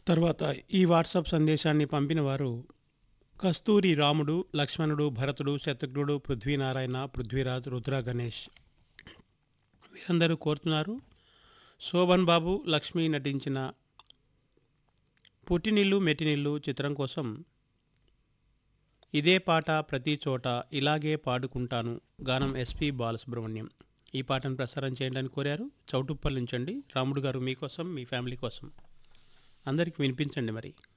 తర్వాత ఈ వాట్సాప్ సందేశాన్ని పంపిన వారు కస్తూరి రాముడు లక్ష్మణుడు భరతుడు శత్రుఘ్నుడు పృథ్వీనారాయణ పృథ్వీరాజ్ రుద్ర గణేష్ వీరందరూ కోరుతున్నారు శోభన్ బాబు లక్ష్మి నటించిన పుట్టినిల్లు మెట్టినిల్లు చిత్రం కోసం ఇదే పాట ప్రతి చోట ఇలాగే పాడుకుంటాను గానం ఎస్పి బాలసుబ్రహ్మణ్యం ఈ పాటను ప్రసారం చేయండి అని కోరారు చౌటుప్పల్ నుంచండి రాముడు గారు మీకోసం మీ ఫ్యామిలీ కోసం అందరికి వినిపించండి మరి